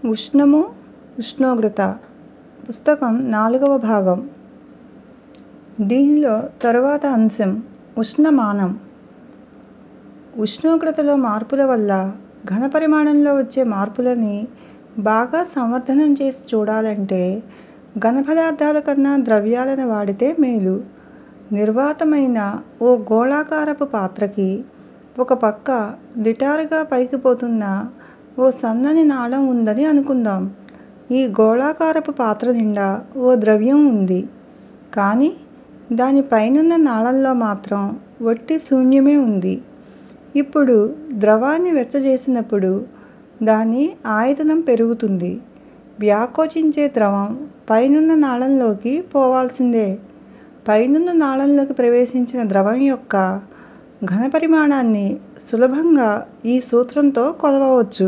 ఉష్ణము ఉష్ణోగ్రత పుస్తకం నాలుగవ భాగం దీనిలో తరువాత అంశం ఉష్ణమానం ఉష్ణోగ్రతలో మార్పుల వల్ల ఘనపరిమాణంలో వచ్చే మార్పులని బాగా సంవర్ధనం చేసి చూడాలంటే ఘనపదార్థాల కన్నా ద్రవ్యాలను వాడితే మేలు నిర్వాతమైన ఓ గోళాకారపు పాత్రకి ఒక పక్క నిటారుగా పైకి పోతున్న ఓ సన్నని నాళం ఉందని అనుకుందాం ఈ గోళాకారపు పాత్ర నిండా ఓ ద్రవ్యం ఉంది కానీ దాని పైనున్న నాళంలో మాత్రం వట్టి శూన్యమే ఉంది ఇప్పుడు ద్రవాన్ని వెచ్చజేసినప్పుడు దాని ఆయతనం పెరుగుతుంది వ్యాకోచించే ద్రవం పైనున్న నాళంలోకి పోవాల్సిందే పైనున్న నాళంలోకి ప్రవేశించిన ద్రవం యొక్క ఘనపరిమాణాన్ని సులభంగా ఈ సూత్రంతో కొలవవచ్చు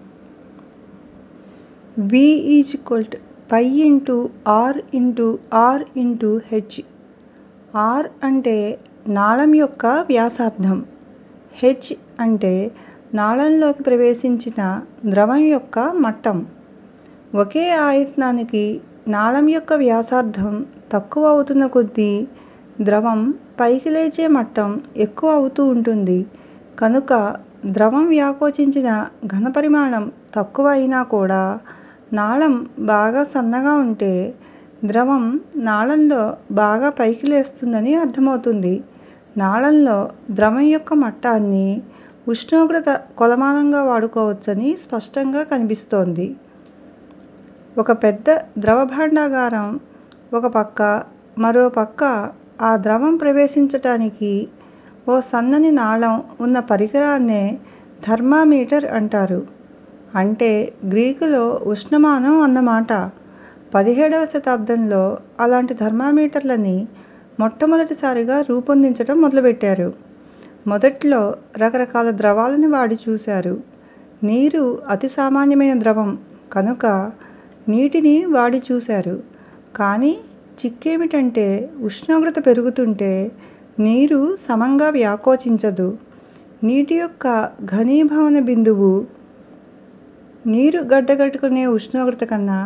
V is equal to pi into R into R into H R అంటే నాళం యొక్క వ్యాసార్థం హెచ్ అంటే నాళంలోకి ప్రవేశించిన ద్రవం యొక్క మట్టం ఒకే ఆయతనానికి నాళం యొక్క వ్యాసార్థం తక్కువ అవుతున్న కొద్దీ ద్రవం పైకి లేచే మట్టం ఎక్కువ అవుతూ ఉంటుంది కనుక ద్రవం వ్యాకోచించిన ఘనపరిమాణం తక్కువ అయినా కూడా నాళం బాగా సన్నగా ఉంటే ద్రవం నాళంలో బాగా పైకి లేస్తుందని అర్థమవుతుంది నాళంలో ద్రవం యొక్క మట్టాన్ని ఉష్ణోగ్రత కొలమానంగా వాడుకోవచ్చని స్పష్టంగా కనిపిస్తోంది ఒక పెద్ద ద్రవ భాండాగారం ఒక పక్క మరో పక్క ఆ ద్రవం ప్రవేశించటానికి ఓ సన్నని నాళం ఉన్న పరికరాన్నే థర్మామీటర్ అంటారు అంటే గ్రీకులో ఉష్ణమానం అన్నమాట పదిహేడవ శతాబ్దంలో అలాంటి థర్మామీటర్లని మొట్టమొదటిసారిగా రూపొందించటం మొదలుపెట్టారు మొదట్లో రకరకాల ద్రవాలని వాడి చూశారు నీరు అతి సామాన్యమైన ద్రవం కనుక నీటిని వాడి చూశారు కానీ చిక్కేమిటంటే ఉష్ణోగ్రత పెరుగుతుంటే నీరు సమంగా వ్యాకోచించదు నీటి యొక్క ఘనీభవన బిందువు నీరు గడ్డకట్టుకునే ఉష్ణోగ్రత కన్నా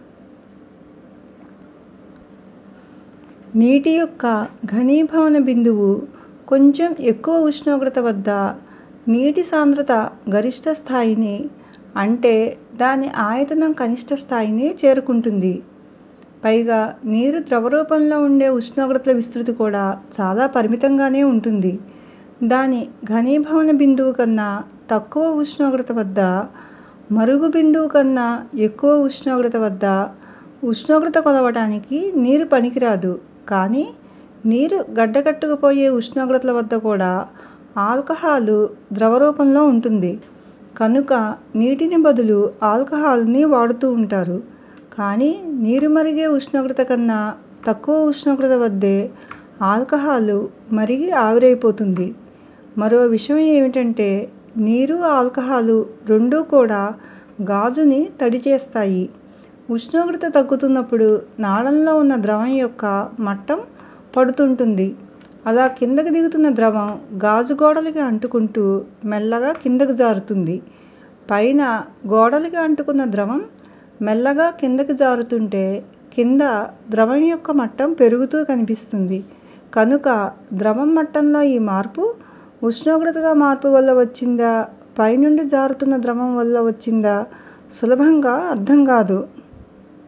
నీటి యొక్క ఘనీభవన బిందువు కొంచెం ఎక్కువ ఉష్ణోగ్రత వద్ద నీటి సాంద్రత గరిష్ట స్థాయిని అంటే దాని ఆయతనం కనిష్ట స్థాయిని చేరుకుంటుంది పైగా నీరు ద్రవరూపంలో ఉండే ఉష్ణోగ్రతల విస్తృతి కూడా చాలా పరిమితంగానే ఉంటుంది దాని ఘనీభవన బిందువు కన్నా తక్కువ ఉష్ణోగ్రత వద్ద మరుగు బిందువు కన్నా ఎక్కువ ఉష్ణోగ్రత వద్ద ఉష్ణోగ్రత కొలవటానికి నీరు పనికిరాదు కానీ నీరు గడ్డకట్టుకుపోయే ఉష్ణోగ్రతల వద్ద కూడా ఆల్కహాలు ద్రవరూపంలో ఉంటుంది కనుక నీటిని బదులు ఆల్కహాల్ని వాడుతూ ఉంటారు కానీ నీరు మరిగే ఉష్ణోగ్రత కన్నా తక్కువ ఉష్ణోగ్రత వద్దే ఆల్కహాలు మరిగి ఆవిరైపోతుంది మరో విషయం ఏమిటంటే నీరు ఆల్కహాలు రెండూ కూడా గాజుని తడి చేస్తాయి ఉష్ణోగ్రత తగ్గుతున్నప్పుడు నాళంలో ఉన్న ద్రవం యొక్క మట్టం పడుతుంటుంది అలా కిందకి దిగుతున్న ద్రవం గాజు గోడలకి అంటుకుంటూ మెల్లగా కిందకి జారుతుంది పైన గోడలకి అంటుకున్న ద్రవం మెల్లగా కిందకి జారుతుంటే కింద ద్రవం యొక్క మట్టం పెరుగుతూ కనిపిస్తుంది కనుక ద్రవం మట్టంలో ఈ మార్పు ఉష్ణోగ్రతలో మార్పు వల్ల వచ్చిందా పైనుండి జారుతున్న ద్రవం వల్ల వచ్చిందా సులభంగా అర్థం కాదు